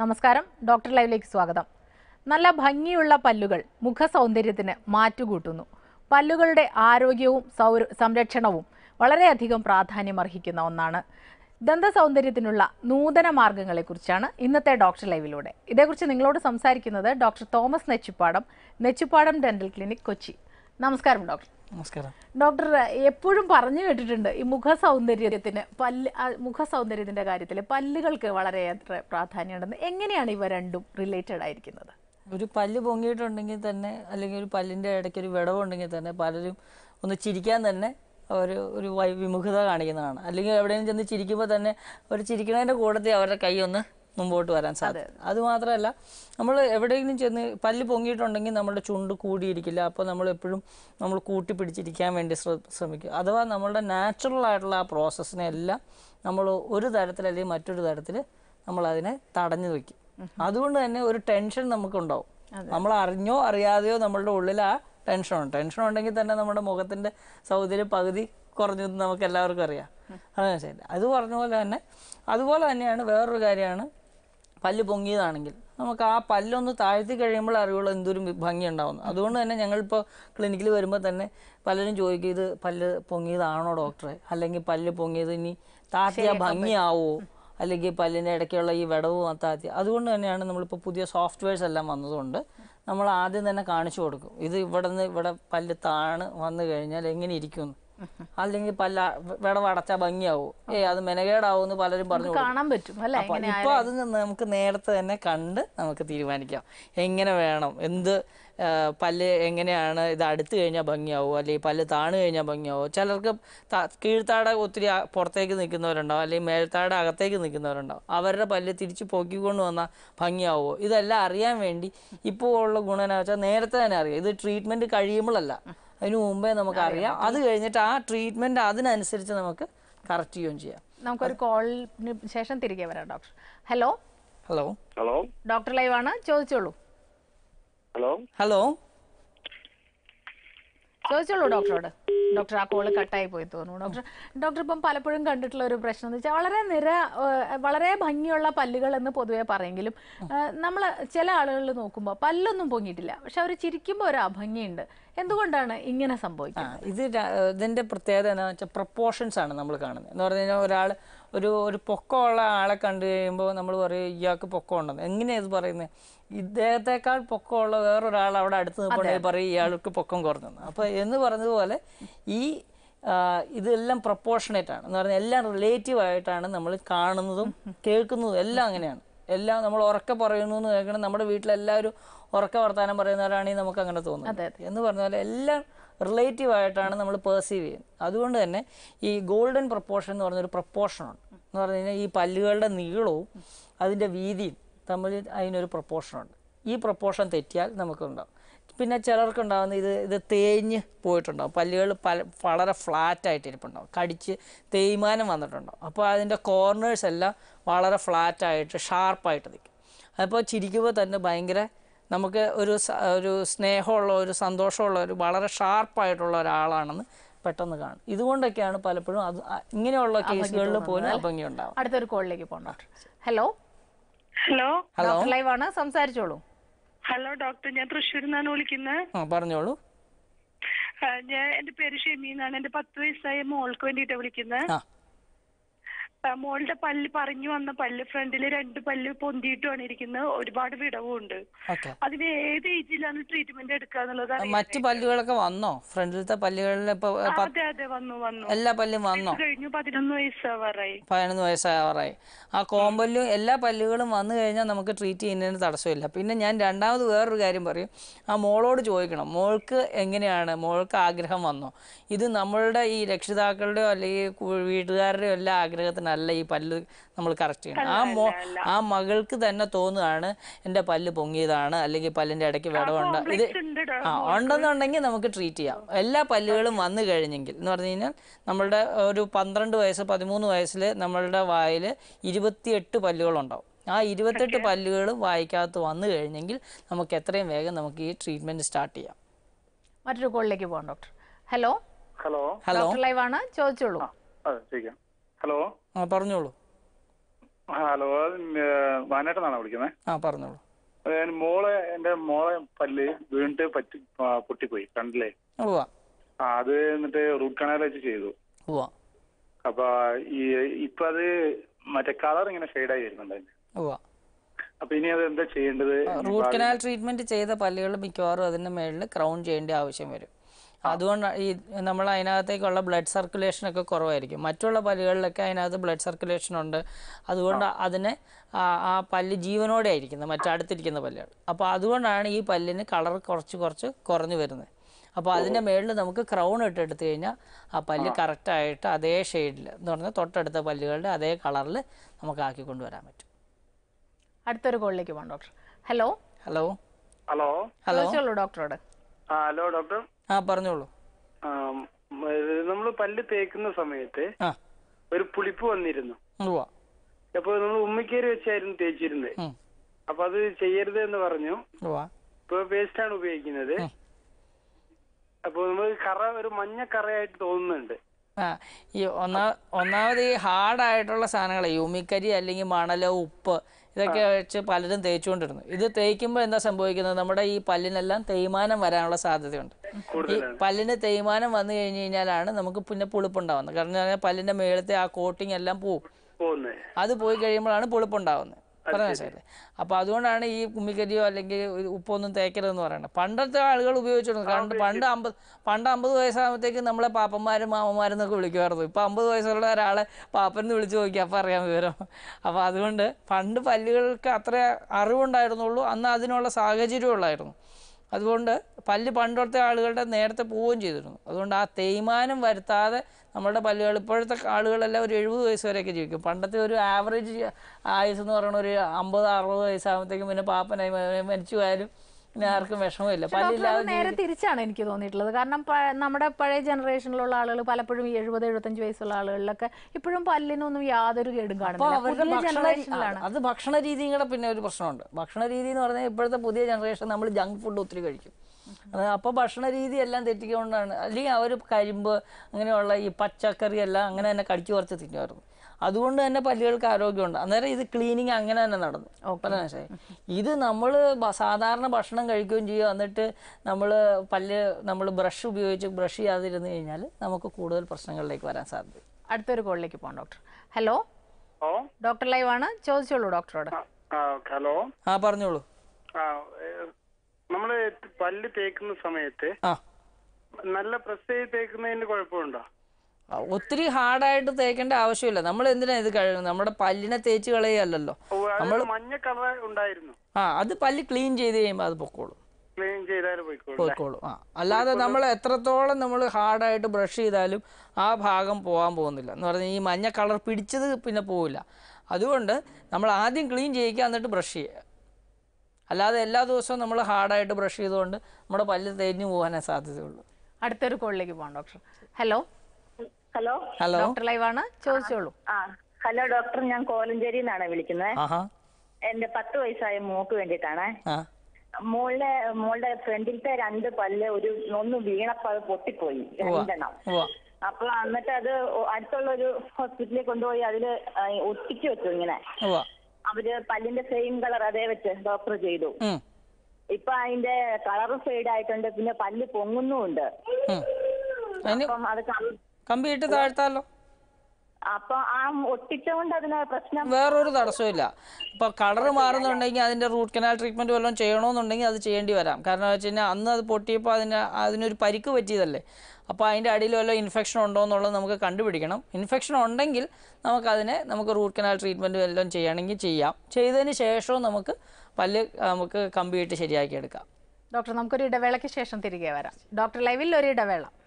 നമസ്കാരം ഡോക്ടർ ലൈവിലേക്ക് സ്വാഗതം നല്ല ഭംഗിയുള്ള പല്ലുകൾ മുഖ സൗന്ദര്യത്തിന് മാറ്റുകൂട്ടുന്നു പല്ലുകളുടെ ആരോഗ്യവും സൗര സംരക്ഷണവും വളരെയധികം പ്രാധാന്യം അർഹിക്കുന്ന ഒന്നാണ് ദന്ത സൗന്ദര്യത്തിനുള്ള നൂതന മാർഗങ്ങളെക്കുറിച്ചാണ് ഇന്നത്തെ ഡോക്ടർ ലൈവിലൂടെ ഇതേക്കുറിച്ച് നിങ്ങളോട് സംസാരിക്കുന്നത് doctor Thomas Nechuppadam Nechuppadam dental clinic Kochi നമസ്കാരം ഡോക്ടർ നമസ്കാരം ഡോക്ടർ എപ്പോഴും പറഞ്ഞു കേട്ടിട്ടുണ്ട് ഈ മുഖ സൗന്ദര്യത്തിന് പല്ല് ആ, മുഖ സൗന്ദര്യത്തിന്റെ കാര്യത്തിൽ പല്ലുകൾക്ക് വളരെയേറെ പ്രാധാന്യമുണ്ടെന്ന് എങ്ങനെയാണ് ഇവ രണ്ടും റിലേറ്റഡ് ആയിരിക്കുന്നത് ഒരു പല്ല് പൊങ്ങിയിട്ടുണ്ടെങ്കിൽ തന്നെ അല്ലെങ്കിൽ ഒരു പല്ലിൻ്റെ ഇടയ്ക്ക് ഒരു വിടവുണ്ടെങ്കിൽ തന്നെ പലരും ഒന്ന് ചിരിക്കാൻ തന്നെ ഒരു ഒരു വൈ- വിമുഖത കാണിക്കുന്നതാണ് അല്ലെങ്കിൽ എവിടെയെങ്കിലും ചെന്ന് ചിരിക്കുമ്പോൾ തന്നെ ഒരു ചിരിക്കുന്നതിൻ്റെ കൂട്ടത്തിൽ അവരുടെ കൈ ഒന്ന് മുമ്പോട്ട് വരാൻ സാധിക്കും അതുമാത്രമല്ല നമ്മൾ എവിടെയെങ്കിലും ചെന്ന് പല്ല് പൊങ്ങിയിട്ടുണ്ടെങ്കിൽ നമ്മുടെ ചുണ്ട് കൂടിയിരിക്കില്ല അപ്പോൾ നമ്മൾ എപ്പോഴും നമ്മൾ കൂട്ടി പിടിച്ചിരിക്കാൻ വേണ്ടി ശ്ര- ശ്രമിക്കും അഥവാ നമ്മളുടെ നാച്ചുറൽ ആയിട്ടുള്ള ആ പ്രോസസ്സിനെ എല്ലാം നമ്മൾ ഒരു തരത്തിൽ അല്ലെങ്കിൽ മറ്റൊരു തരത്തിൽ നമ്മൾ അതിനെ തടഞ്ഞു വയ്ക്കും അതുകൊണ്ട് തന്നെ ഒരു ടെൻഷൻ നമുക്കുണ്ടാവും നമ്മൾ അറിഞ്ഞോ അറിയാതെയോ നമ്മളുടെ ഉള്ളിൽ ആ ടെൻഷനുണ്ട് ടെൻഷൻ ഉണ്ടെങ്കിൽ തന്നെ നമ്മുടെ മുഖത്തിന്റെ സൗന്ദര്യം പകുതി കുറഞ്ഞു എന്ന് നമുക്ക് എല്ലാവർക്കും അറിയാം അതാണ് ശരി അത് പറഞ്ഞ പോലെ തന്നെ അതുപോലെ തന്നെയാണ് വേറൊരു കാര്യമാണ് പല്ല് പൊങ്ങിയതാണെങ്കിൽ നമുക്ക് ആ പല്ലൊന്ന് താഴ്ത്തി കഴിയുമ്പോൾ അറിയുള്ളൂ എന്തൊരു ഭംഗി ഉണ്ടാവുന്നു അതുകൊണ്ട് തന്നെ ഞങ്ങളിപ്പോൾ ക്ലിനിക്കിൽ വരുമ്പോൾ തന്നെ പലരും ചോദിക്കും ഇത് പല്ല് പൊങ്ങിയതാണോ ഡോക്ടറെ അല്ലെങ്കിൽ പല്ല് പൊങ്ങിയത് ഇനി താഴ്ത്തിയ ഭംഗിയാവോ അല്ലെങ്കിൽ പല്ലിൻ്റെ ഇടയ്ക്കുള്ള ഈ വിടവ് താഴ്ത്തി അതുകൊണ്ട് തന്നെയാണ് നമ്മളിപ്പോൾ പുതിയ സോഫ്റ്റ്വെയർസ് എല്ലാം വന്നതുകൊണ്ട് നമ്മൾ ആദ്യം തന്നെ കാണിച്ചു കൊടുക്കും ഇത് ഇവിടെ നിന്ന് ഇവിടെ പല്ല് താണ് വന്നു കഴിഞ്ഞാൽ എങ്ങനെ ഇരിക്കുമെന്ന് അല്ലെങ്കിൽ പല്ല വിടവ് അടച്ചാൽ ഭംഗിയാവോ ഏ അത് മെനകേടാവും എന്ന് പലരും പറഞ്ഞു കൊടുക്കും. കാണാൻ പറ്റും അല്ലെ അപ്പൊ ഇപ്പൊ അത് നമുക്ക് നേരത്തെ തന്നെ കണ്ട് നമുക്ക് തീരുമാനിക്കാം എങ്ങനെ വേണം എന്ത് ആ, പല്ല് എങ്ങനെയാണ് ഇത് അടുത്ത് കഴിഞ്ഞാൽ ഭംഗിയാവോ അല്ലെങ്കിൽ പല്ല് താണു കഴിഞ്ഞാൽ ഭംഗിയാവോ ചിലർക്ക് ത- കീഴ്ത്താട ഒത്തിരി ആ- പുറത്തേക്ക് നിൽക്കുന്നവരുണ്ടാവും അല്ലെങ്കിൽ മേൽത്താട അകത്തേക്ക് നിൽക്കുന്നവരുണ്ടാവും അവരുടെ പല്ല് തിരിച്ച് പൊക്കിക്കൊണ്ട് വന്നാൽ ഭംഗിയാവോ ഇതെല്ലാം അറിയാൻ വേണ്ടി ഇപ്പോൾ ഉള്ള ഗുണം എന്നാ വെച്ചാൽ നേരത്തെ തന്നെ അറിയാം ഇത് ട്രീറ്റ്മെന്റ് കഴിയുമ്പോഴല്ല അതിന് മുമ്പേ നമുക്ക് അറിയാം അത് കഴിഞ്ഞിട്ട് ആ ട്രീറ്റ്മെന്റ് അതിനനുസരിച്ച് നമുക്ക് കറക്റ്റ് ചെയ്യുകയും ചെയ്യാം നമുക്കൊരു കോളിന് ശേഷം തിരികെ വരാം doctor hello hello hello doctor live ആണ് ചോദിച്ചോളൂ ഹലോ ഹലോ ചോദിച്ചോളൂ ഡോക്ടറോട് ഡോക്ടർ ആ കോള് കട്ടായി പോയി തോന്നുന്നു ഡോക്ടർ ഡോക്ടർ ഇപ്പം പലപ്പോഴും കണ്ടിട്ടുള്ള ഒരു പ്രശ്നം എന്ന് വെച്ചാൽ വളരെ നിര ഏഹ് വളരെ ഭംഗിയുള്ള പല്ലുകൾ എന്ന് പൊതുവെ പറയെങ്കിലും നമ്മൾ ചില ആളുകളിൽ നോക്കുമ്പോൾ പല്ലൊന്നും പൊങ്ങിയിട്ടില്ല പക്ഷെ അവർ ചിരിക്കുമ്പോൾ ഒരു അഭംഗിയുണ്ട് എന്തുകൊണ്ടാണ് ഇങ്ങനെ ആ സംഭവിക്കുന്നത് ഇത് ര- ഇതിന്റെ പ്രത്യേകത എന്താണെന്ന് വെച്ചാൽ പ്രപ്പോർഷൻസ് ആണ് നമ്മൾ കാണുന്നത് എന്ന് പറഞ്ഞു കഴിഞ്ഞാൽ ഒരാൾ ഒരു ഒരു പൊക്കമുള്ള ആളെ കണ്ടു കഴിയുമ്പോൾ നമ്മൾ പറയും ഇയാൾക്ക് പൊക്കം ഉണ്ടെന്ന് എങ്ങനെയാണ് ഇത് പറയുന്നത് ഇദ്ദേഹത്തെക്കാൾ പൊക്കമുള്ള വേറൊരാൾ അവിടെ അടുത്ത് നിൽപ്പുണ്ടെങ്കിൽ പറയും ഇയാൾക്ക് പൊക്കം കുറഞ്ഞെന്ന് അപ്പോൾ എന്ന് പറഞ്ഞതുപോലെ ഈ ആ, ഇതെല്ലാം പ്രപ്പോർഷനേറ്റ് ആണ് എന്ന് പറഞ്ഞാൽ എല്ലാം റിലേറ്റീവ് ആയിട്ടാണ് നമ്മൾ കാണുന്നതും കേൾക്കുന്നതും എല്ലാം അങ്ങനെയാണ് എല്ലാം നമ്മൾ ഉറക്കെ പറയുന്നു എന്ന് കേൾക്കണം നമ്മുടെ വീട്ടിലെല്ലാവരും ഉറക്കെ വർത്താനം പറയുന്നവരാണെങ്കിൽ നമുക്ക് അങ്ങനെ തോന്നുന്നു എന്ന് പറഞ്ഞ പോലെ എല്ലാം റിലേറ്റീവ് ആയിട്ടാണ് നമ്മൾ പെർസീവ് ചെയ്യുന്നത് അതുകൊണ്ട് തന്നെ ഈ ഗോൾഡൻ പ്രപ്പോർഷൻ എന്ന് പറഞ്ഞൊരു പ്രപ്പോർഷനുണ്ട് എന്ന് പറഞ്ഞു കഴിഞ്ഞാൽ ഈ പല്ലുകളുടെ നീളവും അതിൻ്റെ വീതിയും തമ്മിൽ അതിനൊരു പ്രപ്പോർഷനുണ്ട് ഈ പ്രപ്പോർഷൻ തെറ്റിയാൽ നമുക്കുണ്ടാവും പിന്നെ ചിലർക്ക് ഉണ്ടാകുന്ന ഇത് ഇത് തേഞ്ഞ് പോയിട്ടുണ്ടാവും പല്ലുകൾ പല വളരെ ഫ്ലാറ്റ് ആയിട്ട് ഇരിപ്പുണ്ടാവും കടിച്ച് തേയ്മാനം വന്നിട്ടുണ്ടാവും അപ്പോൾ അതിൻ്റെ കോർണേഴ്സ് എല്ലാം വളരെ ഫ്ലാറ്റ് ആയിട്ട് ഷാർപ്പായിട്ട് നിൽക്കും അപ്പോൾ ചിരിക്കുമ്പോൾ തന്നെ ഭയങ്കര നമുക്ക് ഒരു സ- ഒരു സ്നേഹമുള്ള ഒരു സന്തോഷമുള്ള ഒരു വളരെ ഷാർപ്പായിട്ടുള്ള ഒരാളാണെന്ന് പെട്ടെന്ന് കാണും ഇതുകൊണ്ടൊക്കെയാണ് പലപ്പോഴും അത് അ- ഇങ്ങനെയുള്ള കേസുകളിൽ പോലും അഭംഗി ഉണ്ടാവും അടുത്തൊരു കോളിലേക്ക് പോകാം doctor hello hello hello doctor live ആണ് സംസാരിച്ചോളൂ ഹലോ ഡോക്ടർ ഞാൻ തൃശ്ശൂരിൽ നിന്നാണ് വിളിക്കുന്നത് ആ പറഞ്ഞോളൂ ആ, ഞാൻ എന്റെ പേര് ഷെമി എന്നാണ് എന്റെ പത്ത് വയസ്സായ മോൾക്ക് വേണ്ടിയിട്ടാണ് വിളിക്കുന്നത് ആ ആ, മോളുടെ പല്ല് പറഞ്ഞു വന്ന പല്ല് ഫ്രണ്ടില് രണ്ട് പല്ല് പൊന്തിയിട്ടുമാണ് ഇരിക്കുന്നത് ഒരുപാട് വിടവുണ്ട് ഓക്കെ അതിന് ഏത് ഏജിലാണ് ട്രീറ്റ്മെന്റ് എടുക്കുക എന്നുള്ളത് അറിയാൻ മറ്റു പല്ലുകളൊക്കെ വന്നോ ഫ്രണ്ടിലത്തെ പല്ലുകളിൽ ഇപ്പോൾ അതെ അതെ വന്നു വന്നു എല്ലാ പല്ലും വന്നോ കഴിഞ്ഞു പതിനൊന്ന് വയസ്സാവാറായി പതിനൊന്ന് വയസ്സാവാറായി ആ കോമ്പല്ലും എല്ലാ പല്ലുകളും വന്നു കഴിഞ്ഞാൽ നമുക്ക് ട്രീറ്റ് ചെയ്യുന്നതിന് തടസ്സമില്ല പിന്നെ ഞാൻ രണ്ടാമത് വേറൊരു കാര്യം പറയും ആ മോളോട് ചോദിക്കണം മോൾക്ക് എങ്ങനെയാണ് മോൾക്ക് ആഗ്രഹം വന്നോ ഇത് നമ്മളുടെ ഈ രക്ഷിതാക്കളുടെയോ അല്ലെങ്കിൽ കു- വീട്ടുകാരുടെയോ എല്ലാ ആഗ്രഹത്തിനല്ല ഈ പല്ല് നമ്മൾ കറക്റ്റ് ചെയ്യണം ആ മോ ആ മകൾക്ക് തന്നെ തോന്നുകയാണ് എൻ്റെ പല്ല് പൊങ്ങിയതാണ് അല്ലെങ്കിൽ പല്ലിൻ്റെ ഇടയ്ക്ക് വിടവുണ്ട് ഇത് ഉണ്ട് ഡോ- ആ ഉണ്ടെന്നുണ്ടെങ്കിൽ നമുക്ക് ട്രീറ്റ് ചെയ്യാം എല്ലാ പല്ലുകളും വന്നു കഴിഞ്ഞെങ്കിൽ എന്ന് പറഞ്ഞു കഴിഞ്ഞാൽ നമ്മളുടെ ഒരു പന്ത്രണ്ട് വയസ്സ് പതിമൂന്ന് വയസ്സിൽ നമ്മളുടെ വായിൽ ഇരുപത്തിയെട്ട് പല്ലുകളുണ്ടാവും ആ ഇരുപത്തെട്ട് പല്ലുകൾ വായിക്കകത്ത് വന്നു കഴിഞ്ഞെങ്കിൽ നമുക്ക് എത്രയും വേഗം നമുക്ക് ഈ ട്രീറ്റ്മെൻറ്റ് സ്റ്റാർട്ട് ചെയ്യാം മറ്റൊരു കോളിലേക്ക് പോകാം doctor hello hello hello doctor live ആണ് ചോദിച്ചോളൂ അതെ ചോദിക്കാം ഹലോ ആ പറഞ്ഞോളൂ ഹലോ വയനാട്ടിൽ വിളിക്കുന്നത് ആ പറഞ്ഞോളൂ അതായത് മോളെ എന്റെ മോളെ പല്ല് വീണിട്ട് പറ്റി ആ, പൊട്ടിപ്പോയി കണ്ടില്ലേ ഉവ്വ ആ അത് എന്നിട്ട് റൂട്ട് കനാൽ വെച്ച് ചെയ്തു ഉവ്വ അപ്പൊ ഈ ഇപ്പൊ അത് മറ്റേ കളർ ഇങ്ങനെ ഷെയ്ഡായി വരുന്നുണ്ട് അതിന്. ഉവ്വ അപ്പൊ ഇനി അത് എന്താ ചെയ്യേണ്ടത് റൂട്ട് കനാൽ ട്രീറ്റ്മെന്റ് ചെയ്ത പല്ലുകൾ മിക്കവാറും അതിന്റെ മേളിൽ ക്രൗൺ ചെയ്യേണ്ട ആവശ്യം വരും അതുകൊണ്ട് ഈ നമ്മൾ അതിനകത്തേക്കുള്ള ബ്ലഡ് സർക്കുലേഷൻ ഒക്കെ കുറവായിരിക്കും മറ്റുള്ള പല്ലുകളിലൊക്കെ അതിനകത്ത് ബ്ലഡ് സർക്കുലേഷൻ ഉണ്ട് അതുകൊണ്ട് അതിന് ആ ആ പല്ല് ജീവനോടെ ആയിരിക്കുന്നത് മറ്റടുത്തിരിക്കുന്ന പല്ലുകൾ അപ്പോൾ അതുകൊണ്ടാണ് ഈ പല്ലിന് കളർ കുറച്ച് കുറച്ച് കുറഞ്ഞു വരുന്നത് അപ്പോൾ അതിൻ്റെ മേളിൽ നമുക്ക് ക്രൗൺ ഇട്ട് എടുത്തു കഴിഞ്ഞാൽ ആ പല്ല് കറക്റ്റായിട്ട് അതേ ഷെയ്ഡിൽ എന്ന് പറഞ്ഞാൽ തൊട്ടടുത്ത പല്ലുകളുടെ അതേ കളറിൽ നമുക്ക് ആക്കി കൊണ്ടുവരാൻ പറ്റും അടുത്തൊരു കോളിലേക്ക് പോകാം doctor hello hello hello hello ചോദിച്ചോളൂ ഡോക്ടറോട് ആ ഹലോ ഡോക്ടർ ആ പറഞ്ഞോളൂ നമ്മൾ പല്ല് തേക്കുന്ന സമയത്ത് ആ ഒരു പുളിപ്പ് വന്നിരുന്നു ഉവ്വ അപ്പൊ നമ്മൾ ഉമ്മിക്കേരി വെച്ചായിരുന്നു തേച്ചിരുന്നത് ഉം. അപ്പൊ അത് ചെയ്യരുത് എന്ന് പറഞ്ഞു ഉവ്വ ഇപ്പൊ പേസ്റ്റ് ആണ് ഉപയോഗിക്കുന്നത് അപ്പൊ നമ്മൾ കറ ഒരു മഞ്ഞ കറയായിട്ട് തോന്നുന്നുണ്ട് ആ ഈ ഒന്നാ ഒന്നാമത് ഈ ഹാർഡായിട്ടുള്ള സാധനങ്ങൾ ഉമിക്കരി അല്ലെങ്കിൽ മണലോ ഉപ്പ് ഇതൊക്കെ വെച്ച് പലരും തേച്ചുകൊണ്ടിരുന്നു ഇത് തേക്കുമ്പോൾ എന്താ സംഭവിക്കുന്നത് നമ്മുടെ ഈ പല്ലിനെല്ലാം തേയ്മാനം വരാനുള്ള സാധ്യതയുണ്ട് ഈ പല്ലിന് തേയ്മാനം വന്നു കഴിഞ്ഞ് കഴിഞ്ഞാലാണ് നമുക്ക് പിന്നെ പുളിപ്പുണ്ടാവുന്നത് കാരണം എന്ന് പറഞ്ഞാൽ പല്ലിന്റെ മേളത്തെ ആ കോട്ടിങ് എല്ലാം പോവും പോകുന്നത് അത് പോയി കഴിയുമ്പോഴാണ് പുളിപ്പുണ്ടാവുന്നത് പറഞ്ഞ മനസ്സിലായില്ലേ അപ്പോൾ അതുകൊണ്ടാണ് ഈ കുമ്മിക്കരിയോ അല്ലെങ്കിൽ ഒരു ഉപ്പൊന്നും തേക്കരുതെന്ന് പറയുന്നത് പണ്ടത്തെ ആളുകൾ ഉപയോഗിച്ചിരുന്നു കാരണം പണ്ട് അമ്പത് പണ്ട് അമ്പത് വയസ്സാകുമ്പോഴത്തേക്ക് നമ്മളെ പാപ്പന്മാരും മാമന്മാരും എന്നൊക്കെ വിളിക്കുമായിരുന്നു ഇപ്പോൾ അമ്പത് വയസ്സുള്ള ഒരാളെ പാപ്പൻ എന്ന് വിളിച്ച് നോക്കി അപ്പോൾ അറിയാൻ വിവരം അപ്പോൾ അതുകൊണ്ട് പണ്ട് പല്ലുകൾക്ക് അത്ര അറിവുണ്ടായിരുന്നുള്ളൂ അന്ന് അതിനുള്ള സാഹചര്യം ഉള്ളായിരുന്നു അതുകൊണ്ട് പല്ല് പണ്ടത്തെ ആളുകളുടെ നേരത്തെ പോവുകയും ചെയ്തിരുന്നു അതുകൊണ്ട് ആ തേയ്മാനം വരുത്താതെ നമ്മുടെ പല്ലുകൾ ഇപ്പോഴത്തെ ആളുകളെല്ലാം ഒരു എഴുപത് വയസ്സ് വരെയൊക്കെ ജീവിക്കും പണ്ടത്തെ ഒരു ആവറേജ് ആയുസ് എന്ന് പറയുന്ന ഒരു അമ്പത് അറുപത് വയസ്സാകുമ്പോഴത്തേക്കും പിന്നെ പാപ്പനായി മ- മരിച്ചു പോയാലും പിന്നെ ആർക്കും വിഷമമില്ല ഡോക്ടർ അത് പല്ലില്ലാതെ നേരെ തിരിച്ചാണ് എനിക്ക് തോന്നിയിട്ടുള്ളത് കാരണം പ- നമ്മുടെ പഴയ ജനറേഷനിലുള്ള ആളുകൾ പലപ്പോഴും ഈ എഴുപത് എഴുപത്തഞ്ച് വയസ്സുള്ള ആളുകളിലൊക്കെ ഇപ്പോഴും പല്ലിനൊന്നും യാതൊരു കേടും അപ്പോൾ കാണുന്നില്ല അവരുടെ പുതിയ ഭക്ഷണ രീ- ജനറേഷനിലാണ് അത് ഭക്ഷണ രീതിയും കൂടെ പിന്നെ ഒരു പ്രശ്നമുണ്ട് ഭക്ഷണ രീതി എന്ന് പറഞ്ഞാൽ ഇപ്പോഴത്തെ പുതിയ ജനറേഷൻ നമ്മൾ ജങ്ക് ഫുഡ് ഒത്തിരി കഴിക്കും അത് അപ്പോൾ ഭക്ഷണ രീതി എല്ലാം തെറ്റിക്കൊണ്ടാണ് അല്ലെങ്കിൽ അവർ കരിമ്പ് അങ്ങനെയുള്ള ഈ പച്ചക്കറി എല്ലാം അങ്ങനെ തന്നെ കടിച്ചു കുറച്ച് തിന്നുമായിരുന്നു അതുകൊണ്ട് തന്നെ പല്ലുകൾക്ക് ആരോഗ്യമുണ്ട് അന്നേരം ഇത് ക്ലീനിങ് അങ്ങനെ തന്നെ നടന്നു പറഞ്ഞ മനസ്സിലായി ഇത് നമ്മൾ സാധാരണ ഭക്ഷണം കഴിക്കുകയും ചെയ്യും എന്നിട്ട് നമ്മൾ പല്ല് നമ്മൾ ബ്രഷ് ഉപയോഗിച്ച് ബ്രഷ് ചെയ്യാതിരുന്നു കഴിഞ്ഞാൽ നമുക്ക് കൂടുതൽ പ്രശ്നങ്ങളിലേക്ക് വരാൻ സാധ്യത അടുത്തൊരു കോളിലേക്ക് പോകാം ഡോക്ടർ ഹലോ ഓ ഡോക്ടർ ലൈവ് ആണ് ചോദിച്ചോളൂ ഡോക്ടറോട് ആ ഹലോ ആ പറഞ്ഞോളൂ ആ നമ്മള് പല്ല് തേക്കുന്ന സമയത്ത് ആ നല്ല പ്രസ് ചെയ്ത് തേക്കുന്നതിന് കുഴപ്പമുണ്ടോ ആ, ഒത്തിരി ഹാർഡായിട്ട് തേക്കേണ്ട ആവശ്യമില്ല നമ്മൾ എന്തിനാ ഇത് കഴുകുന്നത് നമ്മുടെ പല്ലിനെ തേച്ച് കളയല്ലോ ഓ, അത് മഞ്ഞ കളർ ഉണ്ടായിരുന്നു ആ അത് പല്ല് ക്ലീൻ ചെയ്ത് കഴിയുമ്പോൾ അത് പൊക്കോളും ക്ലീൻ ചെയ്താലും പോയിക്കോളൂ പോയിക്കോളും ആ അല്ലാതെ നമ്മൾ എത്രത്തോളം നമ്മൾ ഹാർഡായിട്ട് ബ്രഷ് ചെയ്താലും ആ ഭാഗം പോകാൻ പോകുന്നില്ല എന്ന് പറഞ്ഞാൽ ഈ മഞ്ഞ കളർ പിടിച്ചത് പിന്നെ പോവില്ല അതുകൊണ്ട് നമ്മൾ ആദ്യം ക്ലീൻ ചെയ്യിക്കുക എന്നിട്ട് ബ്രഷ് ചെയ്യുക അല്ലാതെ എല്ലാ ദിവസവും നമ്മൾ ഹാർഡായിട്ട് ബ്രഷ് ചെയ്തുകൊണ്ട് നമ്മുടെ പല്ല് തേഞ്ഞു പോകാനേ സാധ്യതയുള്ളൂ അടുത്തൊരു കോളിലേക്ക് പോകാം doctor hello hello hello doctor live ആണ് ചോദിച്ചോളൂ ആ ഹലോ ഡോക്ടർ ഞാൻ കോലഞ്ചേരിയിൽ നിന്നാണ് വിളിക്കുന്നത് ആഹാ എന്റെ പത്ത് വയസ്സായ മോക്ക് വേണ്ടിയിട്ടാണ് ആ മോളുടെ മോളുടെ ഫ്രണ്ടിലത്തെ രണ്ട് പല്ല് ഒരു ഒന്ന് വീണപ്പോ അത് പൊട്ടിപ്പോയി രണ്ടെണ്ണം ഉവ്വ അപ്പൊ എന്നിട്ട് അത് ഒ- അടുത്തുള്ള ഒരു ഹോസ്പിറ്റലിൽ കൊണ്ടുപോയി അതില് ആ, ഒട്ടിച്ചു വെച്ചു ഇങ്ങനെ ഉവ്വ അവര് പല്ലിന്റെ സെയിം കളർ അതേ വെച്ച് ഡോക്ടർ ചെയ്തു ഉം ഇപ്പൊ അതിന്റെ കളർ ഫെയ്ഡ് ആയിട്ടുണ്ട് പിന്നെ പല്ല് പൊങ്ങുന്നുമുണ്ട് ഉം. അതിന് അപ്പം അത് കം- കമ്പി ഇട്ട് താഴ്ത്താലോ അപ്പൊ ആ ഒട്ടിച്ചുകൊണ്ട് അതിന് പ്രശ്നം വേറൊരു തടസ്സമില്ല ഇപ്പോൾ കളർ മാറുന്നുണ്ടെങ്കിൽ അതിൻ്റെ റൂട്ട് കനാൽ ട്രീറ്റ്മെൻറ്റ് വല്ലതും ചെയ്യണമെന്നുണ്ടെങ്കിൽ അത് ചെയ്യേണ്ടി വരാം കാരണം എന്ന് വെച്ച് കഴിഞ്ഞാൽ അന്ന് അത് പൊട്ടിയപ്പോൾ അതിന് അതിനൊരു പരിക്ക് പറ്റിയതല്ലേ അപ്പോൾ അതിൻ്റെ അടിയിൽ വല്ല ഇൻഫെക്ഷൻ ഉണ്ടോ എന്നുള്ളത് നമുക്ക് കണ്ടുപിടിക്കണം ഇൻഫെക്ഷൻ ഉണ്ടെങ്കിൽ നമുക്കതിനെ നമുക്ക് റൂട്ട് കനാൽ ട്രീറ്റ്മെൻറ്റ് വല്ലതും ചെയ്യണമെങ്കിൽ ചെയ്യാം ചെയ്തതിന് ശേഷവും നമുക്ക് പല്ല് നമുക്ക് കമ്പിയിട്ട് ശരിയാക്കി എടുക്കാം ഡോക്ടർ നമുക്കൊരു ഇടവേളയ്ക്ക് ശേഷം തിരികെ വരാം ഡോക്ടർ ലൈവിൽ ഒരു ഇടവേള